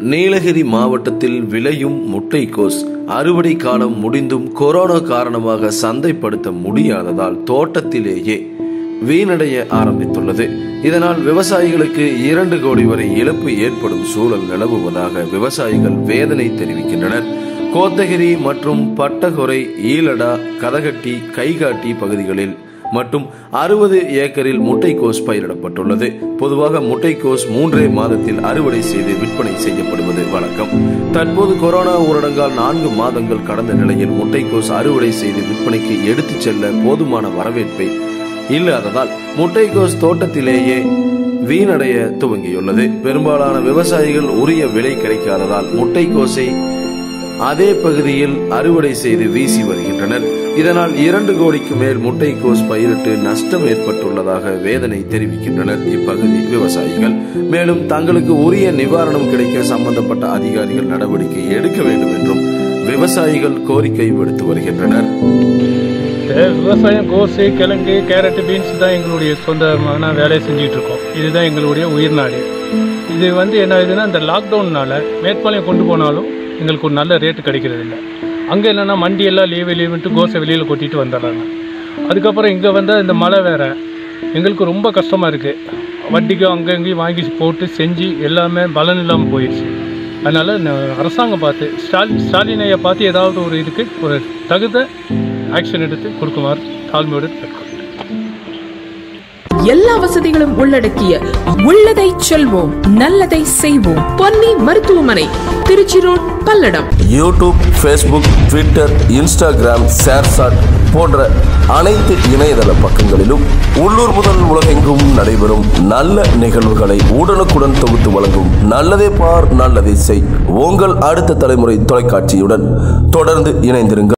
நீலகிரி மாவட்டத்தில் விளையும் முட்டைக்கோஸ் அறுவடை காலம் முடிந்தும் கொரோனா காரணமாக சந்தைப்படுத்த முடியாததால் தோட்டத்திலேயே வீணடைய ஆரம்பித்துள்ளது இதனால் விவசாயிகளுக்கு இரண்டு கோடி வரை இழப்பு ஏற்படும் சூழல் நிலவுவதாக விவசாயிகள் வேதனை தெரிவிக்கின்றனர் கோத்தகிரி மற்றும் பட்டகொரை ஈலடா கதகட்டி கைகாட்டி பகுதிகளில் மற்றும் அறுபது ஏக்கரில் முட்டைக்கோஸ் பயிரிடப்பட்டுள்ளது பொதுவாக முட்டைக்கோஸ் மூன்றே மாதத்தில் அறுவடை செய்து விற்பனை செய்யப்படுவது வழக்கம் தற்போது கொரோனா ஊரடங்கால் நான்கு மாதங்கள் கடந்த நிலையில் முட்டைக்கோஸ் அறுவடை செய்து விற்பனைக்கு எடுத்துச் செல்ல போதுமான வரவேற்பை இல்லாததால் முட்டைக்கோஸ் தோட்டத்திலேயே வீணடைய துவங்கியுள்ளது பெரும்பாலான விவசாயிகள் உரிய விலை கிடைக்காததால் முட்டைக்கோஸை அதே பகுதியில் அறுவடை செய்து வீசி வருகின்றனர் இதனால் இரண்டு கோடிக்கு மேல் முட்டைக்கோஸ் பயிரிட்டு நஷ்டம் ஏற்பட்டுள்ளதாக வேதனை தெரிவிக்கின்றனர் இப்பகுதி விவசாயிகள் மேலும் தங்களுக்கு உரிய நிவாரணம் கிடைக்க சம்பந்தப்பட்ட அதிகாரிகள் நடவடிக்கை எடுக்க வேண்டும் என்றும் விவசாயிகள் கோரிக்கை விடுத்து வருகின்றனர் விவசாயம் கோஸு கிழங்கு கேரட்டு பீன்ஸ் தான் எங்களுடைய சொந்தமான வேலையை செஞ்சுட்டு இருக்கோம் இதுதான் எங்களுடைய உயிர்நாடு இது வந்து என்ன ஆகுதுன்னா இந்த லாக்டவுன்னால மேற்பாளையம் கொண்டு போனாலும் எங்களுக்கு ஒரு நல்ல ரேட்டு கிடைக்கிறது இல்லை அங்கே என்னென்னா மண்டி எல்லாம் லீவு லீவுன்ட்டு கோஸை வெளியில் கொட்டிட்டு வந்துடுறாங்க அதுக்கப்புறம் இங்கே வந்தால் இந்த மழை வேற எங்களுக்கு ரொம்ப கஷ்டமாக இருக்குது வட்டிக்கு அங்கே இங்கேயும் வாங்கி போட்டு செஞ்சு எல்லாமே பலன் இல்லாமல் போயிடுச்சு அதனால் இந்த அரசாங்கம் பார்த்து ஸ்டாலின் ஸ்டாலின் ஐயா பார்த்து ஏதாவது ஒரு இதுக்கு ஒரு தகுந்த ஆக்ஷன் எடுத்து கொடுக்குமாறு தாழ்மையோடு கேட்கிறோம் எல்லா வசதிகளும் உள்ளடக்கிய உள்ளதை செல்வோம் நல்லதை செய்வோம் பொன்னி மருத்துவமனை Trichy road Palladam YouTube Facebook Twitter Instagram ShareChat போன்ற அனைத்து இணையதள பக்கங்களிலும் உள்ளூர் முதல் உலகெங்கும் நடைபெறும் நல்ல நிகழ்வுகளை உடனுக்குடன் தொகுத்து வழங்கும் நல்லதே பார் நல்லதை செய் உங்கள் அடுத்த தலைமுறை தொலைக்காட்சியுடன் தொடர்ந்து இணைந்திருங்கள்